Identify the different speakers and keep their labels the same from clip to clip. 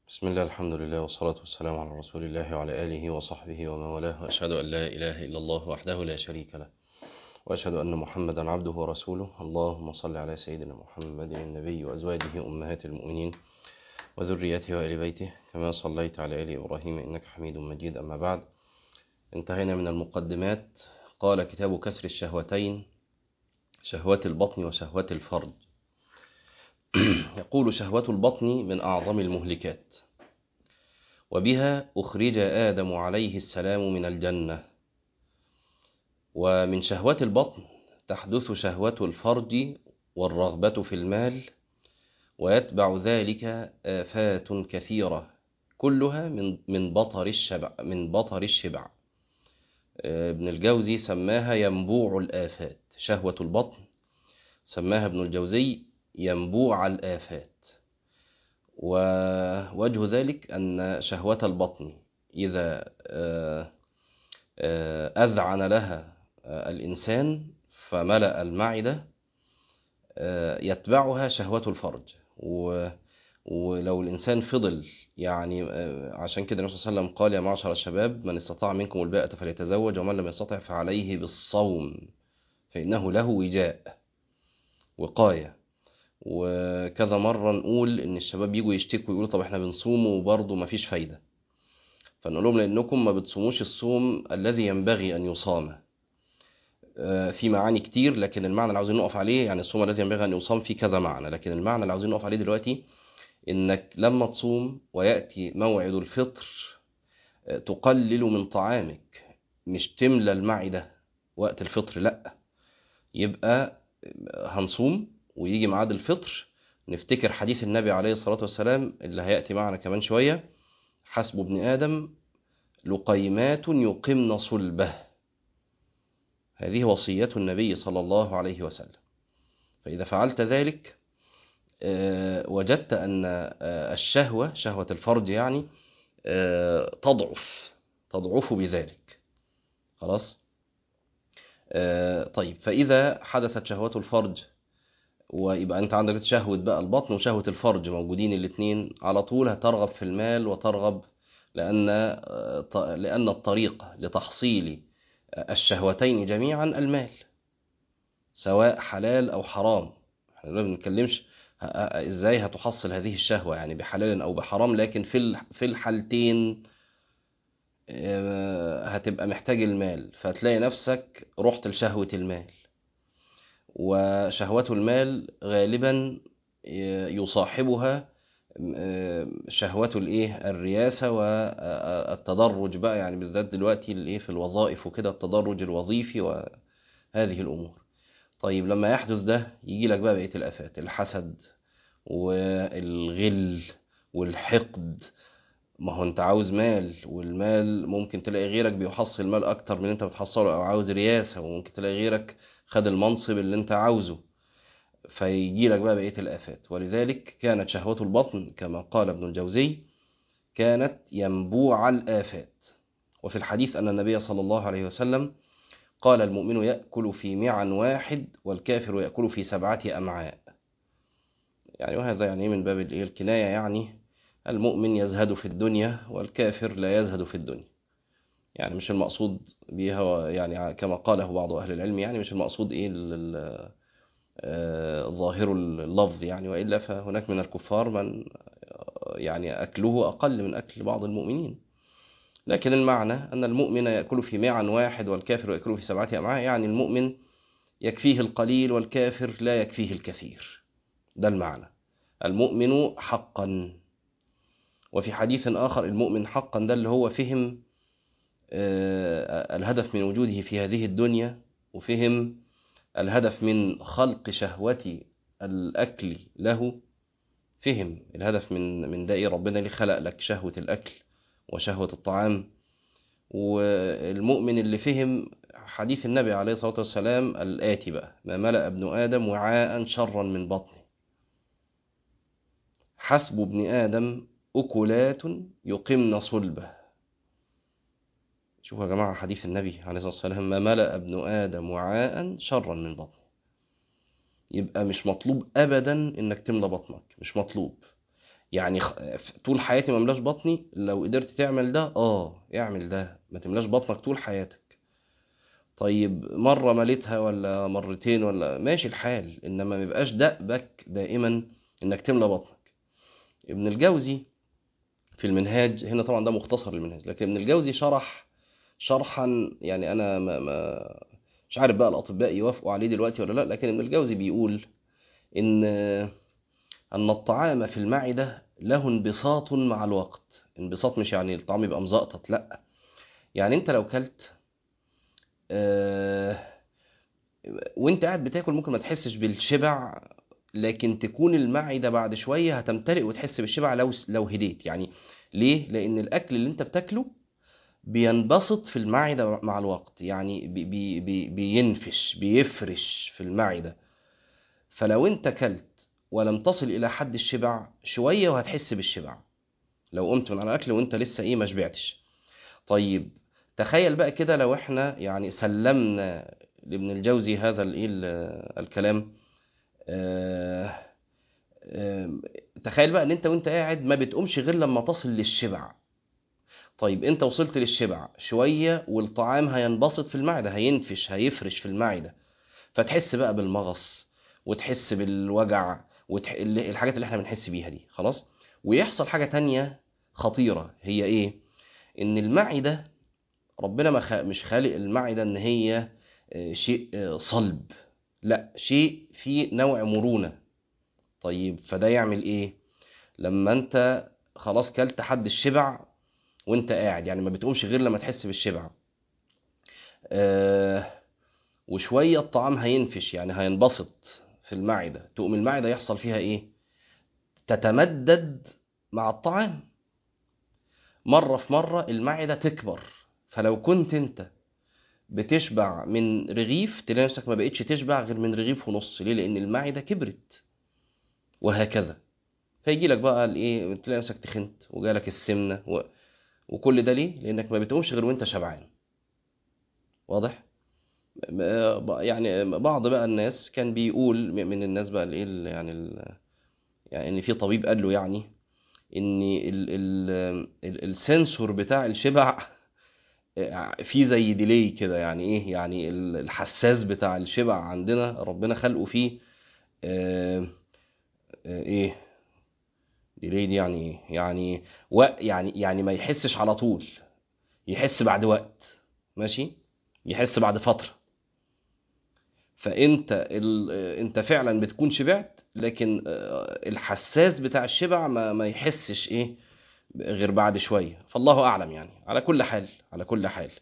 Speaker 1: بسم الله الحمد لله والصلاة والسلام على رسول الله وعلى آله وصحبه ومن والاه وأشهد أن لا إله إلا الله وحده لا شريك له وأشهد أن محمدا عبده ورسوله اللهم صل على سيدنا محمد النبي وأزواجه أمهات المؤمنين وذريته وآل بيته كما صليت على آل إبراهيم إنك حميد مجيد أما بعد انتهينا من المقدمات قال كتاب كسر الشهوتين شهوة البطن وشهوة الفرج يقول شهوة البطن من أعظم المهلكات وبها أخرج آدم عليه السلام من الجنة ومن شهوة البطن تحدث شهوة الفرج والرغبة في المال ويتبع ذلك آفات كثيرة كلها من من بطر الشبع من بطر الشبع ابن الجوزي سماها ينبوع الآفات شهوة البطن سماها ابن الجوزي ينبوع الآفات ووجه ذلك أن شهوة البطن إذا أذعن لها الإنسان فملأ المعدة يتبعها شهوة الفرج ولو الإنسان فضل يعني عشان كده النبي صلى الله عليه وسلم قال يا معشر الشباب من استطاع منكم الباءة فليتزوج ومن لم يستطع فعليه بالصوم فإنه له وجاء وقاية وكذا مرة نقول إن الشباب يجوا يشتكوا يقولوا طب إحنا بنصوم وبرضه مفيش فايدة فنقول لهم لأنكم ما بتصوموش الصوم الذي ينبغي أن يصام في معاني كتير لكن المعنى اللي عاوزين نقف عليه يعني الصوم الذي ينبغي أن يصام فيه كذا معنى لكن المعنى اللي عاوزين نقف عليه دلوقتي إنك لما تصوم ويأتي موعد الفطر تقلل من طعامك مش تملى المعدة وقت الفطر لأ يبقى هنصوم ويجي ميعاد الفطر نفتكر حديث النبي عليه الصلاة والسلام اللي هيأتي معنا كمان شوية حسب ابن آدم لقيمات يقمن صلبه هذه وصية النبي صلى الله عليه وسلم فإذا فعلت ذلك وجدت أن الشهوة شهوة الفرج يعني تضعف تضعف بذلك خلاص طيب فإذا حدثت شهوة الفرج ويبقى انت عندك شهوة بقى البطن وشهوة الفرج موجودين الاثنين على طول هترغب في المال وترغب لأن لأن الطريق لتحصيل الشهوتين جميعا المال سواء حلال أو حرام احنا ما بنتكلمش ازاي هتحصل هذه الشهوة يعني بحلال أو بحرام لكن في في الحالتين هتبقى محتاج المال فتلاقي نفسك رحت لشهوة المال وشهوة المال غالبا يصاحبها شهوة الايه الرياسة والتدرج بقى يعني بالذات دلوقتي الايه في الوظائف وكده التدرج الوظيفي وهذه الامور طيب لما يحدث ده يجي لك بقى بقية الافات الحسد والغل والحقد ما هو انت عاوز مال والمال ممكن تلاقي غيرك بيحصل مال اكتر من انت بتحصله او عاوز رياسة وممكن تلاقي غيرك خد المنصب اللي انت عاوزه فيجي لك بقى بقية الآفات ولذلك كانت شهوة البطن كما قال ابن الجوزي كانت ينبوع الآفات وفي الحديث أن النبي صلى الله عليه وسلم قال المؤمن يأكل في معا واحد والكافر يأكل في سبعة أمعاء يعني وهذا يعني من باب الكناية يعني المؤمن يزهد في الدنيا والكافر لا يزهد في الدنيا يعني مش المقصود بها يعني كما قاله بعض أهل العلم يعني مش المقصود إيه ظاهر اللفظ يعني وإلا فهناك من الكفار من يعني أكله أقل من أكل بعض المؤمنين لكن المعنى أن المؤمن يأكل في معا واحد والكافر يأكل في سبعة أمعاء يعني المؤمن يكفيه القليل والكافر لا يكفيه الكثير ده المعنى المؤمن حقا وفي حديث آخر المؤمن حقا ده اللي هو فهم الهدف من وجوده في هذه الدنيا وفهم الهدف من خلق شهوة الأكل له فهم الهدف من من ده ربنا اللي خلق لك شهوة الأكل وشهوة الطعام والمؤمن اللي فهم حديث النبي عليه الصلاة والسلام الآتي بقى ما ملأ ابن آدم وعاء شرا من بطنه حسب ابن آدم أكلات يقمن صلبه شوفوا يا جماعة حديث النبي عليه الصلاة والسلام ما ملأ ابن آدم وعاء شرا من بطنه يبقى مش مطلوب أبدا إنك تملى بطنك مش مطلوب يعني خ- طول حياتي ما املاش بطني لو قدرت تعمل ده اه اعمل ده ما تملاش بطنك طول حياتك طيب مرة مليتها ولا مرتين ولا ماشي الحال انما ما يبقاش دأبك دائما انك تملى بطنك ابن الجوزي في المنهاج هنا طبعا ده مختصر المنهاج لكن ابن الجوزي شرح شرحا يعني انا ما ما مش عارف بقى الاطباء يوافقوا عليه دلوقتي ولا لا لكن ابن الجوزي بيقول ان ان الطعام في المعده له انبساط مع الوقت انبساط مش يعني الطعام يبقى مزقطط لا يعني انت لو كلت آه، وانت قاعد بتاكل ممكن ما تحسش بالشبع لكن تكون المعده بعد شويه هتمتلئ وتحس بالشبع لو لو هديت يعني ليه لان الاكل اللي انت بتاكله بينبسط في المعده مع الوقت يعني بي بي بي بينفش بيفرش في المعده فلو انت كلت ولم تصل الى حد الشبع شويه وهتحس بالشبع لو قمت من على الاكل وانت لسه ايه ما شبعتش طيب تخيل بقى كده لو احنا يعني سلمنا لابن الجوزي هذا الايه ال- الكلام آه، آه، تخيل بقى ان انت وانت قاعد ما بتقومش غير لما تصل للشبع طيب انت وصلت للشبع شوية والطعام هينبسط في المعدة هينفش هيفرش في المعدة فتحس بقى بالمغص وتحس بالوجع وتح... اللي- الحاجات اللي احنا بنحس بيها دي خلاص ويحصل حاجة تانية خطيرة هي ايه ان المعدة ربنا ما خ... مش خالق المعدة ان هي آه، شيء آه، صلب لا شيء فيه نوع مرونة طيب فده يعمل ايه لما انت خلاص كلت حد الشبع وانت قاعد يعني ما بتقومش غير لما تحس بالشبع آه وشوية الطعام هينفش يعني هينبسط في المعدة تقوم المعدة يحصل فيها ايه تتمدد مع الطعام مرة في مرة المعدة تكبر فلو كنت انت بتشبع من رغيف تلاقي نفسك ما بقتش تشبع غير من رغيف ونص ليه لان المعدة كبرت وهكذا فيجي لك بقى الايه تلاقي نفسك تخنت وجالك السمنة و... وكل ده ليه لانك ما بتقومش غير وانت شبعان واضح م- يعني بعض بقى الناس كان بيقول من الناس بقى الايه ال- يعني ال... يعني ان في طبيب قال له يعني ان ال... ال... ال... السنسور بتاع الشبع في زي ديلي كده يعني ايه يعني ال- الحساس بتاع الشبع عندنا ربنا خلقه فيه آه، آه، ايه ديلي دي يعني ايه يعني و يعني يعني ما يحسش على طول يحس بعد وقت ماشي يحس بعد فترة فانت ال... انت فعلا بتكون شبعت لكن آه، الحساس بتاع الشبع ما ما يحسش ايه غير بعد شوية فالله اعلم يعني على كل حال على كل حال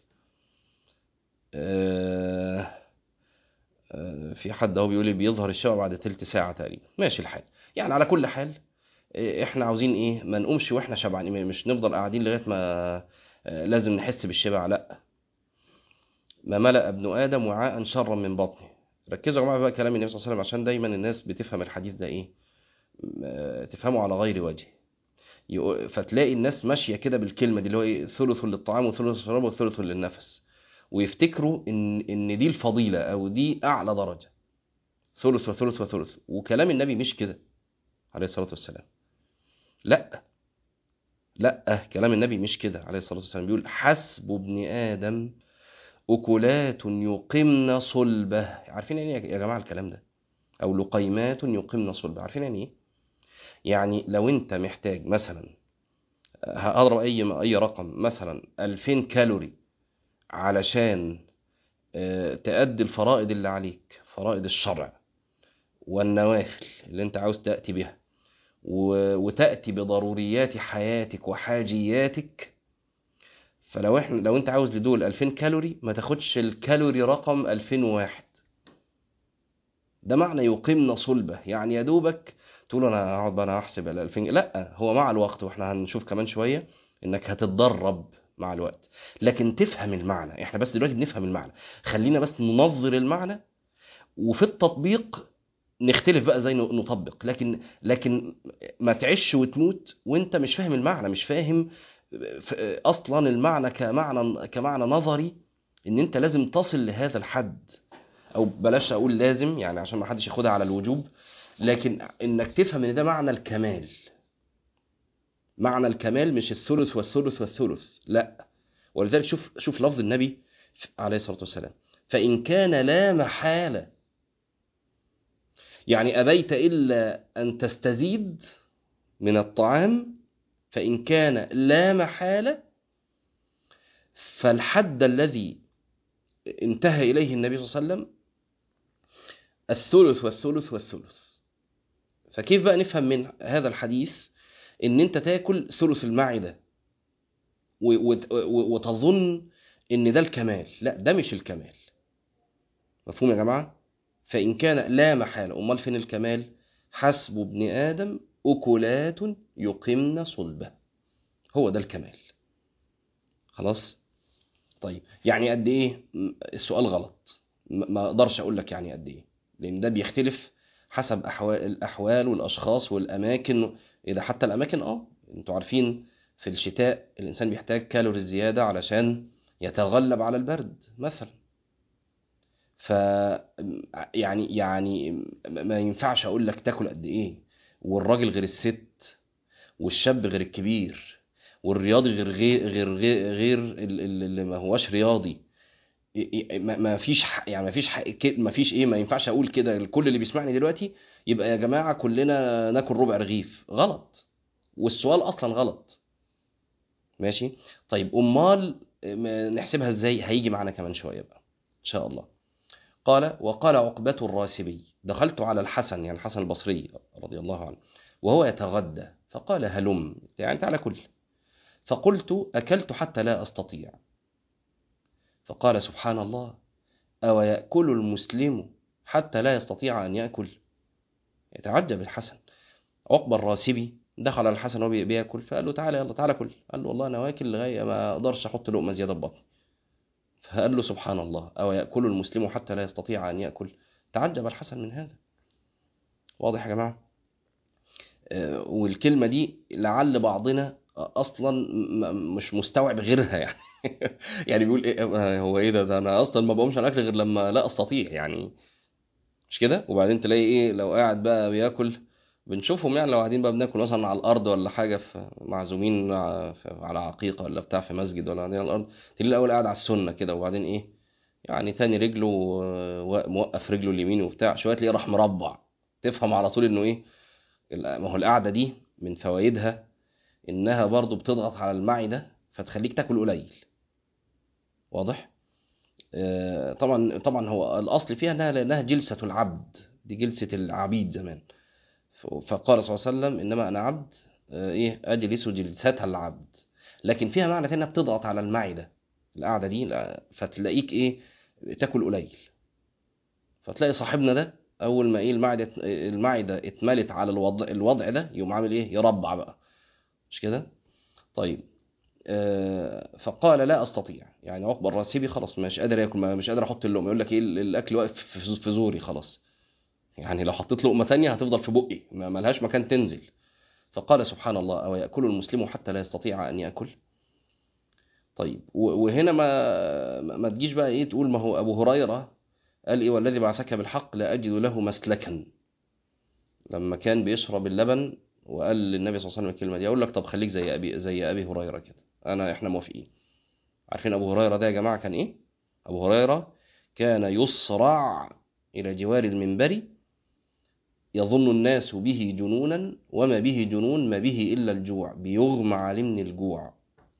Speaker 1: آه، آه، في حد اهو بيقول لي بيظهر الشبع بعد تلت ساعة تقريبا ماشي الحال يعني على كل حال آه، احنا عاوزين ايه ما نقومش واحنا شبعانين مش نفضل قاعدين لغاية ما آه، لازم نحس بالشبع لا ما ملأ ابن آدم وعاء شرا من بطنه ركزوا يا جماعة بقى كلام النبي صلى الله عليه وسلم عشان دايما الناس بتفهم الحديث ده ايه آه، تفهمه على غير وجه يقو- فتلاقي الناس ماشية كده بالكلمة دي اللي هو ايه ثلث للطعام وثلث للشراب وثلث للنفس ويفتكروا ان ان دي الفضيلة او دي اعلى درجة ثلث وثلث وثلث وكلام النبي مش كده عليه الصلاة والسلام لا لا كلام النبي مش كده عليه الصلاة والسلام بيقول حسب ابن آدم أكلات يقمن صلبه عارفين يعني إيه يا جماعة الكلام ده أو لقيمات يقمن صلبه عارفين يعني إيه يعني لو أنت محتاج مثلا هضرب أي أي رقم مثلا 2000 كالوري علشان آه، تأدي الفرائض اللي عليك فرائض الشرع والنوافل اللي أنت عاوز تأتي بها و- وتأتي بضروريات حياتك وحاجياتك فلو احنا لو انت عاوز لدول 2000 كالوري ما تاخدش الكالوري رقم 2001 ده معنى يقيمنا صلبة يعني يا دوبك تقول انا هقعد بقى انا هحسب ال 2000 لا هو مع الوقت واحنا هنشوف كمان شوية انك هتتدرب مع الوقت لكن تفهم المعنى احنا بس دلوقتي بنفهم المعنى خلينا بس ننظر المعنى وفي التطبيق نختلف بقى ازاي نطبق لكن لكن ما تعيش وتموت وانت مش فاهم المعنى مش فاهم ف- اصلا المعنى كمعنى كمعنى نظري ان انت لازم تصل لهذا الحد او بلاش اقول لازم يعني عشان ما حدش ياخدها على الوجوب لكن انك تفهم ان ده معنى الكمال معنى الكمال مش الثلث والثلث والثلث لا ولذلك شوف شوف لفظ النبي عليه الصلاة والسلام فإن كان لا محالة يعني أبيت إلا أن تستزيد من الطعام فإن كان لا محالة فالحد الذي انتهى إليه النبي صلى الله عليه وسلم الثلث والثلث والثلث فكيف بقى نفهم من هذا الحديث ان انت تاكل ثلث المعدة وتظن ان ده الكمال لا ده مش الكمال مفهوم يا جماعة فإن كان لا محالة أمال فين الكمال حسب ابن آدم أكلات يقمن صلبه هو ده الكمال خلاص طيب يعني قد ايه السؤال غلط ما اقدرش اقول لك يعني قد ايه لان ده بيختلف حسب احوال الاحوال والاشخاص والاماكن اذا حتى الاماكن اه انتوا عارفين في الشتاء الانسان بيحتاج كالوري زياده علشان يتغلب على البرد مثلا ف يعني يعني ما ينفعش اقول لك تاكل قد ايه والراجل غير الست والشاب غير الكبير والرياضي غير غير غير غير, غير اللي ما هوش رياضي ما فيش يعني ما فيش ما فيش ايه ما ينفعش اقول كده الكل اللي بيسمعني دلوقتي يبقى يا جماعه كلنا ناكل ربع رغيف غلط والسؤال اصلا غلط ماشي طيب امال نحسبها ازاي هيجي معانا كمان شويه بقى ان شاء الله قال وقال عقبة الراسبي دخلت على الحسن يعني الحسن البصري رضي الله عنه وهو يتغدى فقال هلم يعني تعالى كل فقلت أكلت حتى لا أستطيع فقال سبحان الله أو يأكل المسلم حتى لا يستطيع أن يأكل يتعجب الحسن عقبة الراسبي دخل على الحسن وهو بياكل فقال له تعالى يلا تعالى كل قال له والله أنا واكل لغاية ما أقدرش أحط لقمة زيادة في بطني فقال له سبحان الله أو يأكل المسلم حتى لا يستطيع أن يأكل تعجب الحسن من هذا واضح يا جماعة والكلمة دي لعل بعضنا أصلا مش مستوعب غيرها يعني يعني بيقول إيه هو إيه ده, ده أنا أصلا ما بقومش على الأكل غير لما لا أستطيع يعني مش كده وبعدين تلاقي إيه لو قاعد بقى بياكل بنشوفهم يعني لو قاعدين بقى بناكل مثلا على الارض ولا حاجه في معزومين على عقيقه ولا بتاع في مسجد ولا قاعدين على الارض تلاقي الاول قاعد على السنه كده وبعدين ايه يعني تاني رجله موقف رجله اليمين وبتاع شويه تلاقيه راح مربع تفهم على طول انه ايه ما هو القعده دي من فوائدها انها برضو بتضغط على المعده فتخليك تاكل قليل واضح آه طبعا طبعا هو الاصل فيها انها لانها جلسه العبد دي جلسه العبيد زمان فقال صلى الله عليه وسلم انما انا عبد ايه اجلس جلستها العبد لكن فيها معنى انها بتضغط على المعده القعده دي فتلاقيك ايه تاكل قليل فتلاقي صاحبنا ده اول ما ايه المعده المعده اتملت على الوضع الوضع ده يقوم عامل ايه يربع بقى مش كده طيب آه فقال لا استطيع يعني عقبه الراسبي خلاص مش قادر ياكل مش قادر احط اللقمه يقول لك ايه الاكل واقف في زوري خلاص يعني لو حطيت لقمه ثانيه هتفضل في بقي ما ملهاش مكان تنزل فقال سبحان الله او ياكل المسلم حتى لا يستطيع ان ياكل طيب وهنا ما ما تجيش بقى ايه تقول ما هو ابو هريره قال ايه والذي بعثك بالحق لا اجد له مسلكا لما كان بيشرب اللبن وقال للنبي صلى الله عليه وسلم الكلمه دي اقول لك طب خليك زي ابي زي ابي هريره كده انا احنا موافقين عارفين ابو هريره ده يا جماعه كان ايه ابو هريره كان يصرع الى جوار المنبر يظن الناس به جنونا وما به جنون ما به إلا الجوع بيغمى عليه من الجوع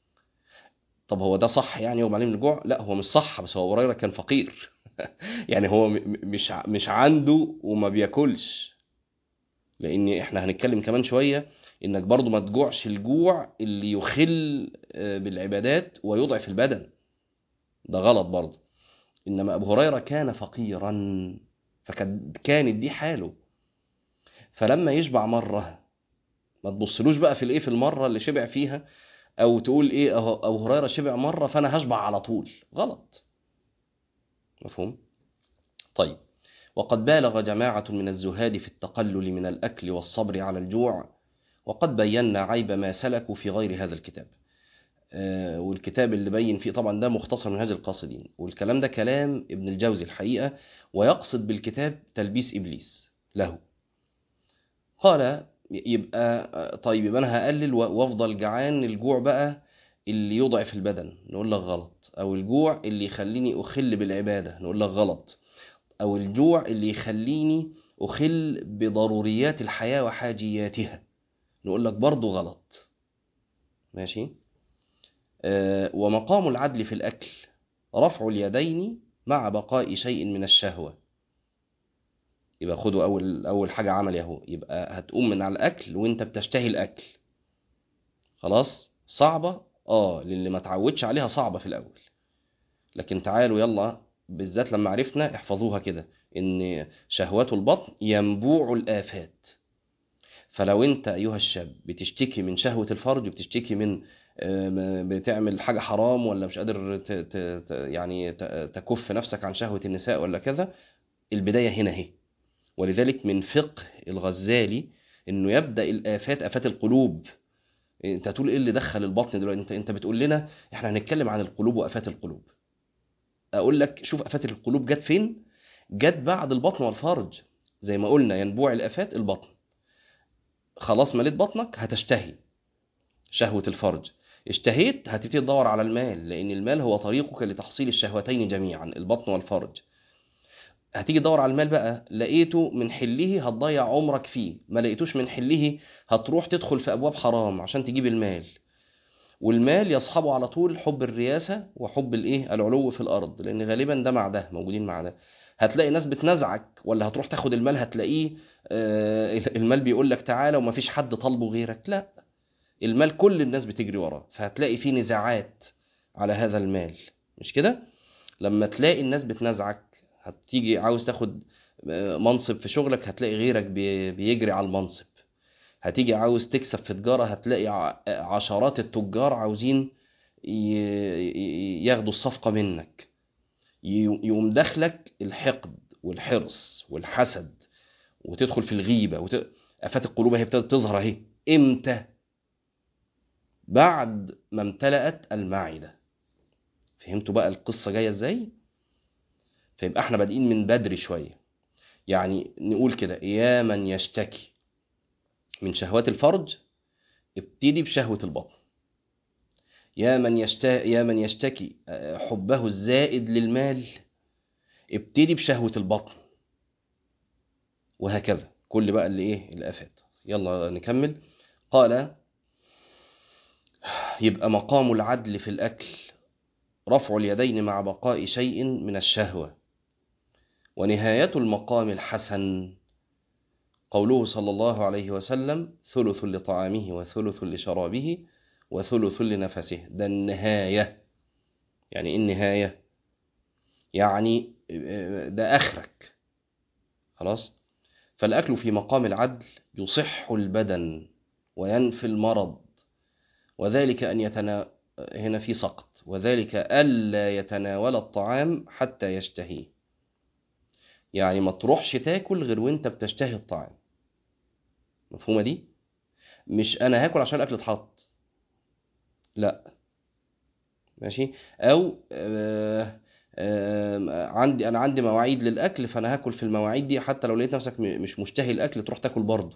Speaker 1: طب هو ده صح يعني يغمى عليه من الجوع لا هو مش صح بس هو هريره كان فقير يعني هو مش مش عنده وما بياكلش لان احنا هنتكلم كمان شويه انك برضو ما تجوعش الجوع اللي يخل بالعبادات ويضعف البدن ده غلط برضو انما ابو هريره كان فقيرا فكانت دي حاله فلما يشبع مرة ما تبصلوش بقى في الايه في المرة اللي شبع فيها او تقول ايه اهو ابو هريرة شبع مرة فانا هشبع على طول غلط مفهوم طيب وقد بالغ جماعة من الزهاد في التقلل من الأكل والصبر على الجوع وقد بينا عيب ما سلكوا في غير هذا الكتاب آه والكتاب اللي بين فيه طبعا ده مختصر منهاج القاصدين والكلام ده كلام ابن الجوزي الحقيقة ويقصد بالكتاب تلبيس إبليس له قال يبقى طيب يبقى انا هقلل و- وافضل جعان الجوع بقى اللي يضعف البدن نقول لك غلط او الجوع اللي يخليني اخل بالعبادة نقول لك غلط او الجوع اللي يخليني اخل بضروريات الحياة وحاجياتها نقول لك برضو غلط ماشي آه ومقام العدل في الاكل رفع اليدين مع بقاء شيء من الشهوة يبقى خدوا اول اول حاجة عمل اهو يبقى هتقوم من على الاكل وانت بتشتهي الاكل خلاص صعبة اه للي ما تعودش عليها صعبة في الاول لكن تعالوا يلا بالذات لما عرفنا احفظوها كده ان شهوات البطن ينبوع الآفات فلو انت ايها الشاب بتشتكي من شهوة الفرج بتشتكي من آه، بتعمل حاجة حرام ولا مش قادر ت- ت- ت- يعني ت- تكف نفسك عن شهوة النساء ولا كذا البداية هنا اهي ولذلك من فقه الغزالي انه يبدأ الآفات آفات القلوب انت هتقول ايه اللي دخل البطن دلوقتي انت انت بتقول لنا احنا هنتكلم عن القلوب وآفات القلوب اقول لك شوف آفات القلوب جت فين جت بعد البطن والفرج زي ما قلنا ينبوع الآفات البطن خلاص مليت بطنك هتشتهي شهوة الفرج اشتهيت هتبتدي تدور على المال لأن المال هو طريقك لتحصيل الشهوتين جميعا البطن والفرج هتيجي تدور على المال بقى لقيته من حله هتضيع عمرك فيه ما لقيتوش من حله هتروح تدخل في أبواب حرام عشان تجيب المال والمال يصحبه على طول حب الرياسة وحب الايه العلو في الأرض لأن غالبا ده مع ده موجودين مع ده هتلاقي ناس بتنازعك ولا هتروح تاخد المال هتلاقيه آه، المال بيقول لك تعالى ومفيش حد طالبه غيرك لا المال كل الناس بتجري وراه فهتلاقي فيه نزاعات على هذا المال مش كده لما تلاقي الناس بتنازعك هتيجي عاوز تاخد آه، منصب في شغلك هتلاقي غيرك بي- بيجري على المنصب هتيجي عاوز تكسب في تجارة هتلاقي ع- عشرات التجار عاوزين ي- ي- ياخدوا الصفقة منك ي- يقوم دخلك الحقد والحرص والحسد وتدخل في الغيبة وت... آفات القلوب هي ابتدت تظهر اهي امتى بعد ما امتلأت المعدة فهمتوا بقى القصة جاية ازاي فيبقى احنا بادئين من بدري شوية يعني نقول كده يا من يشتكي من شهوات الفرج ابتدي بشهوة البطن يا من يشت... يا من يشتكي آه، حبه الزائد للمال ابتدي بشهوة البطن وهكذا كل بقى اللي ايه الآفات يلا نكمل قال يبقى مقام العدل في الأكل رفع اليدين مع بقاء شيء من الشهوة ونهاية المقام الحسن قوله صلى الله عليه وسلم ثلث لطعامه وثلث لشرابه وثلث لنفسه ده النهاية يعني ايه النهاية يعني ده آخرك خلاص فالأكل في مقام العدل يصح البدن وينفي المرض وذلك أن يتنا هنا في سقط وذلك ألا يتناول الطعام حتى يشتهيه يعني ما تروحش تاكل غير وانت بتشتهي الطعام مفهومة دي مش انا هاكل عشان الاكل اتحط لا ماشي او آه آه عندي انا عندي مواعيد للاكل فانا هاكل في المواعيد دي حتى لو لقيت نفسك م- مش مشتهي الاكل تروح تاكل برضه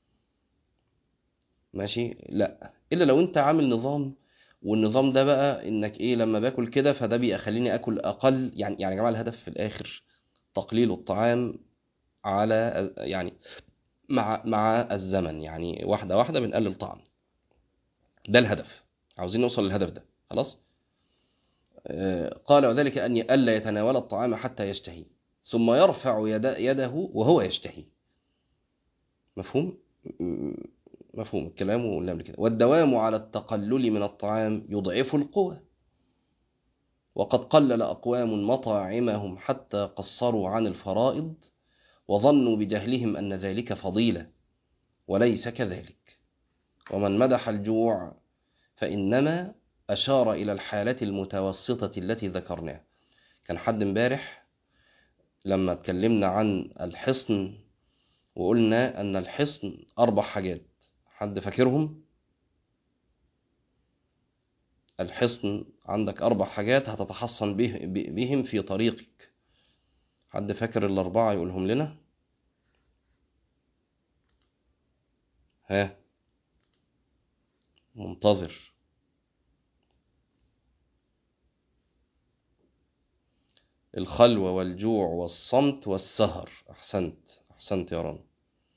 Speaker 1: ماشي لا الا لو انت عامل نظام والنظام ده بقى انك ايه لما باكل كده فده بيخليني اكل اقل يعني يعني يا جماعه الهدف في الاخر تقليل الطعام على يعني مع مع الزمن يعني واحده واحده بنقلل طعم ده الهدف عاوزين نوصل للهدف ده خلاص آه، قال وذلك ان الا يتناول الطعام حتى يشتهي ثم يرفع يد يده وهو يشتهي مفهوم م- مفهوم الكلام وقلنا قبل كده والدوام على التقلل من الطعام يضعف القوى وقد قلل أقوام مطاعمهم حتى قصروا عن الفرائض وظنوا بجهلهم أن ذلك فضيلة وليس كذلك ومن مدح الجوع فإنما أشار إلى الحالة المتوسطة التي ذكرناها كان حد امبارح لما اتكلمنا عن الحصن وقلنا أن الحصن أربع حاجات حد فاكرهم؟ الحصن عندك أربع حاجات هتتحصن به ب- بهم في طريقك حد فاكر الأربعة يقولهم لنا؟ ها منتظر الخلوة والجوع والصمت والسهر أحسنت أحسنت يا رنا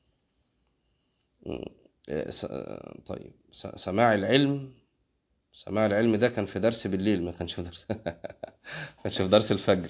Speaker 1: م. إيه، س- طيب س- سماع العلم سماع العلم ده كان في درس بالليل ما كانش في درس ما كانش في درس الفجر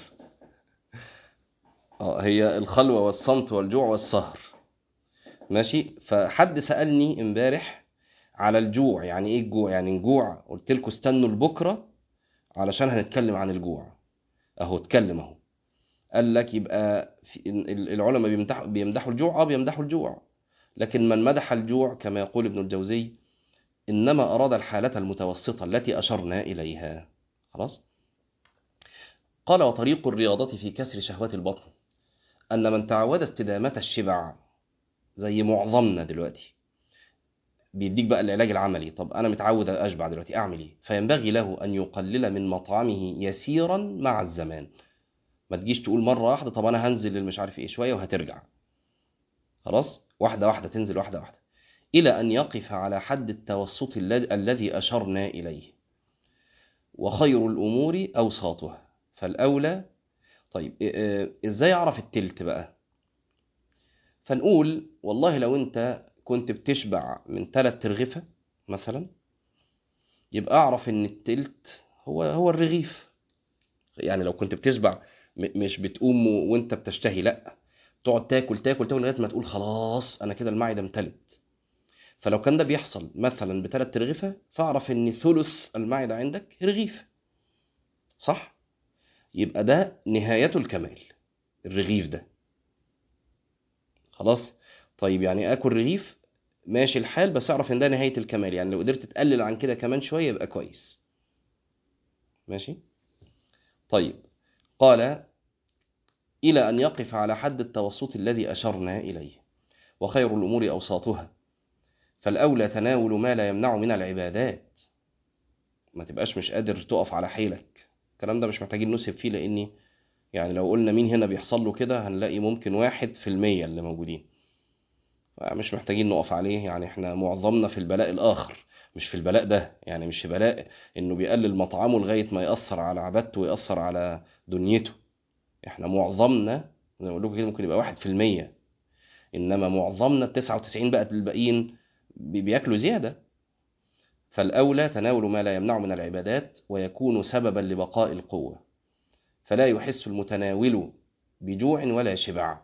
Speaker 1: اه هي الخلوة والصمت والجوع والسهر ماشي فحد سألني امبارح على الجوع يعني ايه الجوع يعني الجوع قلت لكم استنوا لبكره علشان هنتكلم عن الجوع اهو اتكلم اهو قال لك يبقى في ال- العلماء بيمدحوا بيمدحوا الجوع اه بيمدحوا الجوع لكن من مدح الجوع كما يقول ابن الجوزي انما اراد الحالة المتوسطة التي اشرنا اليها خلاص قال وطريق الرياضة في كسر شهوات البطن ان من تعود استدامة الشبع زي معظمنا دلوقتي بيديك بقى العلاج العملي طب انا متعود اشبع دلوقتي اعمل ايه فينبغي له ان يقلل من مطعمه يسيرا مع الزمان ما تجيش تقول مره واحده طب انا هنزل المش عارف ايه شويه وهترجع خلاص واحده واحده تنزل واحده واحده الى ان يقف على حد التوسط الذي الذي اشرنا اليه وخير الامور اوساطها فالاولى طيب إيه- إيه، ازاي اعرف التلت بقى فنقول والله لو انت كنت بتشبع من ثلاث ترغفة مثلا يبقى اعرف ان التلت هو هو الرغيف يعني لو كنت بتشبع م- مش بتقوم و- وانت بتشتهي لا تقعد تاكل تاكل تاكل لغايه ما تقول خلاص انا كده المعده امتلت فلو كان ده بيحصل مثلا بثلاث ترغفة فاعرف ان ثلث المعده عندك رغيف صح يبقى ده نهايته الكمال الرغيف ده خلاص طيب يعني اكل رغيف ماشي الحال بس اعرف ان ده نهاية الكمال يعني لو قدرت تقلل عن كده كمان شوية يبقى كويس ماشي طيب قال إلى أن يقف على حد التوسط الذي أشرنا إليه وخير الأمور أوساطها فالأولى تناول ما لا يمنع من العبادات ما تبقاش مش قادر تقف على حيلك الكلام ده مش محتاجين نسب فيه لأني يعني لو قلنا مين هنا بيحصل له كده هنلاقي ممكن واحد في المية اللي موجودين مش محتاجين نقف عليه يعني احنا معظمنا في البلاء الآخر مش في البلاء ده يعني مش في بلاء انه بيقلل مطعمه لغاية ما يأثر على عبادته ويأثر على دنيته احنا معظمنا زي ما بقول لكم كده ممكن يبقى واحد في المية انما معظمنا التسعة وتسعين بقى الباقيين بي- بياكلوا زيادة فالأولى تناول ما لا يمنع من العبادات ويكون سببا لبقاء القوة فلا يحس المتناول بجوع ولا شبع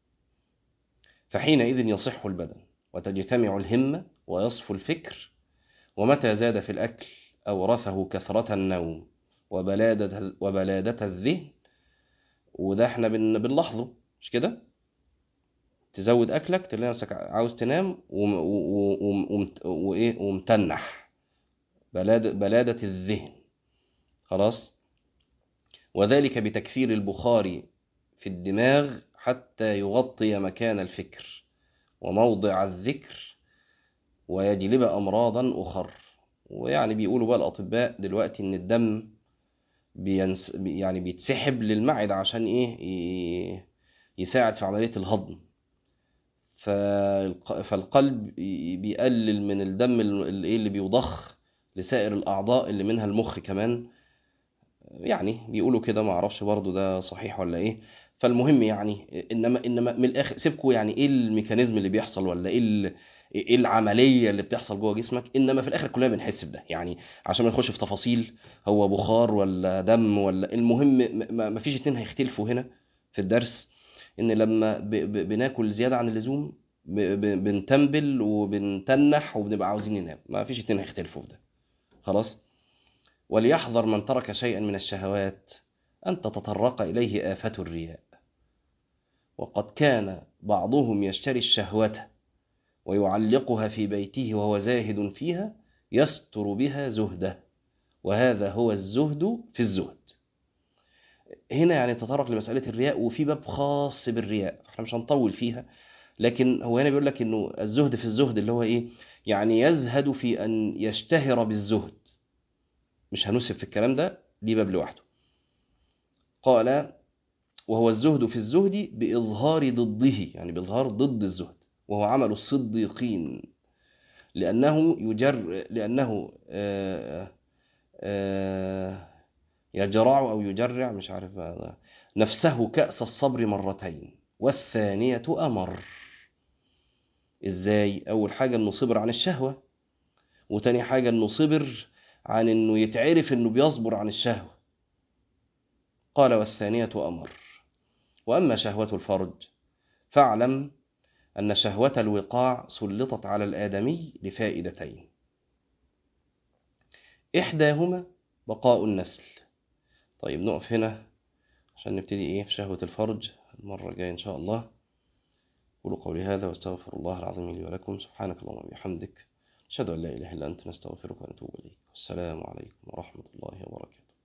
Speaker 1: فحينئذ يصح البدن وتجتمع الهمة ويصفو الفكر ومتى زاد في الأكل أورثه كثرة النوم وبلادة, وبلادة الذهن وده احنا بن بنلاحظه مش كده تزود أكلك تلاقي نفسك عاوز تنام وم- و- و- ومت- وإيه ومتنح بلادة, بلادة الذهن خلاص وذلك بتكثير البخار في الدماغ حتى يغطي مكان الفكر وموضع الذكر ويجلب أمراضا أخر ويعني بيقولوا بقى الأطباء دلوقتي إن الدم بينس يعني بيتسحب للمعدة عشان إيه ي- يساعد في عملية الهضم فالق- فالقلب ي- بيقلل من الدم ال- اللي إيه اللي بيضخ لسائر الأعضاء اللي منها المخ كمان يعني بيقولوا كده ما اعرفش برضو ده صحيح ولا ايه فالمهم يعني انما انما من الاخر سيبكوا يعني ايه الميكانيزم اللي بيحصل ولا ايه ال- ايه العمليه اللي بتحصل جوه جسمك انما في الاخر كلنا بنحس بده يعني عشان ما نخش في تفاصيل هو بخار ولا دم ولا المهم م- ما ما فيش اتنين هيختلفوا هنا في الدرس ان لما ب- ب- بناكل زياده عن اللزوم ب- ب- بنتنبل وبنتنح وبنبقى عاوزين ننام ما فيش اتنين هيختلفوا في ده خلاص وليحذر من ترك شيئا من الشهوات أن تتطرق إليه آفة الرياء وقد كان بعضهم يشتري الشهوة ويعلقها في بيته وهو زاهد فيها يستر بها زهده وهذا هو الزهد في الزهد هنا يعني تطرق لمسألة الرياء وفي باب خاص بالرياء احنا مش هنطول فيها لكن هو هنا بيقول لك انه الزهد في الزهد اللي هو ايه يعني يزهد في ان يشتهر بالزهد مش هنسب في الكلام ده ليه باب لوحده قال وهو الزهد في الزهد بإظهار ضده يعني بإظهار ضد الزهد وهو عمل الصديقين لأنه يجر لأنه آه، آه، يجرع أو يجرع مش عارف هذا نفسه كأس الصبر مرتين والثانية أمر إزاي؟ أول حاجة إنه صبر عن الشهوة وتاني حاجة إنه صبر عن إنه يتعرف إنه بيصبر عن الشهوة قال والثانية أمر وأما شهوة الفرج فاعلم أن شهوة الوقاع سلطت على الآدمي لفائدتين إحداهما بقاء النسل طيب نقف هنا عشان نبتدي إيه في شهوة الفرج المرة الجاية إن شاء الله قولوا قولي هذا واستغفر الله العظيم لي ولكم سبحانك اللهم وبحمدك أشهد أن لا إله إلا أنت نستغفرك ونتوب إليك والسلام عليكم ورحمة الله وبركاته